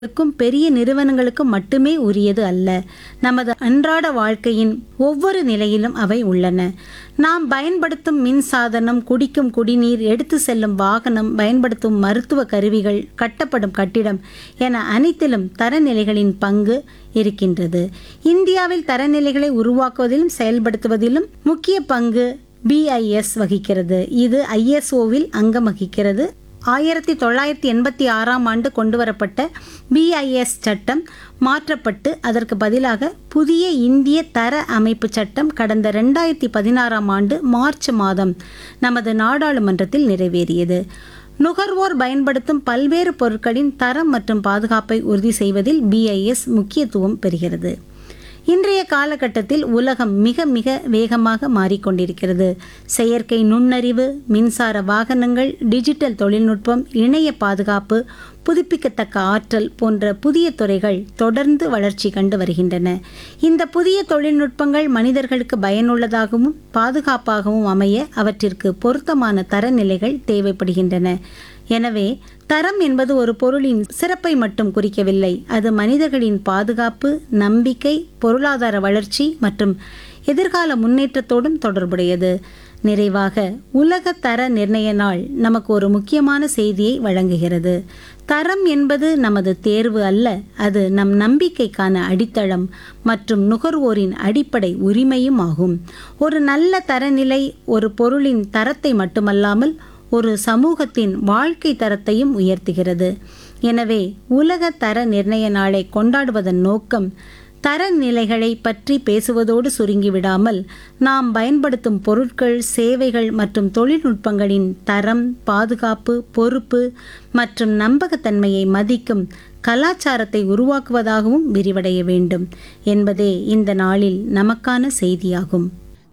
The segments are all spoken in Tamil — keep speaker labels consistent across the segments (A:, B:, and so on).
A: க்கும் பெரிய நிறுவனங்களுக்கும் மட்டுமே உரியது அல்ல நமது அன்றாட வாழ்க்கையின் ஒவ்வொரு நிலையிலும் அவை உள்ளன நாம் பயன்படுத்தும் மின் சாதனம் குடிக்கும் குடிநீர் எடுத்து செல்லும் வாகனம் பயன்படுத்தும் மருத்துவ கருவிகள் கட்டப்படும் கட்டிடம் என அனைத்திலும் தரநிலைகளின் பங்கு இருக்கின்றது இந்தியாவில் தரநிலைகளை உருவாக்குவதிலும் செயல்படுத்துவதிலும் முக்கிய பங்கு பிஐஎஸ் வகிக்கிறது இது ஐஎஸ்ஓவில் அங்கம் வகிக்கிறது ஆயிரத்தி தொள்ளாயிரத்தி எண்பத்தி ஆறாம் ஆண்டு கொண்டுவரப்பட்ட பிஐஎஸ் சட்டம் மாற்றப்பட்டு அதற்கு பதிலாக புதிய இந்திய தர அமைப்பு சட்டம் கடந்த ரெண்டாயிரத்தி பதினாறாம் ஆண்டு மார்ச் மாதம் நமது நாடாளுமன்றத்தில் நிறைவேறியது நுகர்வோர் பயன்படுத்தும் பல்வேறு பொருட்களின் தரம் மற்றும் பாதுகாப்பை உறுதி செய்வதில் பிஐஎஸ் முக்கியத்துவம் பெறுகிறது இன்றைய காலகட்டத்தில் உலகம் மிக மிக வேகமாக மாறிக்கொண்டிருக்கிறது செயற்கை நுண்ணறிவு மின்சார வாகனங்கள் டிஜிட்டல் தொழில்நுட்பம் இணைய பாதுகாப்பு புதுப்பிக்கத்தக்க ஆற்றல் போன்ற புதிய துறைகள் தொடர்ந்து வளர்ச்சி கண்டு வருகின்றன இந்த புதிய தொழில்நுட்பங்கள் மனிதர்களுக்கு பயனுள்ளதாகவும் பாதுகாப்பாகவும் அமைய அவற்றிற்கு பொருத்தமான தரநிலைகள் தேவைப்படுகின்றன எனவே தரம் என்பது ஒரு பொருளின் சிறப்பை மட்டும் குறிக்கவில்லை அது மனிதர்களின் பாதுகாப்பு நம்பிக்கை பொருளாதார வளர்ச்சி மற்றும் எதிர்கால முன்னேற்றத்தோடும் தொடர்புடையது நிறைவாக உலக தர நிர்ணய நாள் நமக்கு ஒரு முக்கியமான செய்தியை வழங்குகிறது தரம் என்பது நமது தேர்வு அல்ல அது நம் நம்பிக்கைக்கான அடித்தளம் மற்றும் நுகர்வோரின் அடிப்படை உரிமையும் ஆகும் ஒரு நல்ல தரநிலை ஒரு பொருளின் தரத்தை மட்டுமல்லாமல் ஒரு சமூகத்தின் வாழ்க்கை தரத்தையும் உயர்த்துகிறது எனவே உலக தர நிர்ணய நாளை கொண்டாடுவதன் நோக்கம் தரநிலைகளை பற்றி பேசுவதோடு சுருங்கிவிடாமல் நாம் பயன்படுத்தும் பொருட்கள் சேவைகள் மற்றும் தொழில்நுட்பங்களின் தரம் பாதுகாப்பு பொறுப்பு மற்றும் நம்பகத்தன்மையை மதிக்கும் கலாச்சாரத்தை உருவாக்குவதாகவும் விரிவடைய வேண்டும் என்பதே இந்த நாளில் நமக்கான செய்தியாகும்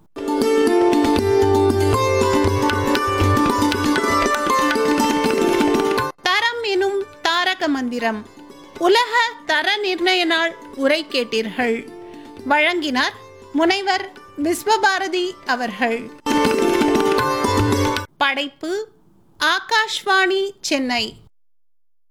B: தரம் எனும் தாரக மந்திரம் உலக தர நிர்ணய நாள் உரை கேட்டீர்கள் வழங்கினார் முனைவர் விஸ்வபாரதி அவர்கள் படைப்பு ஆகாஷ்வாணி சென்னை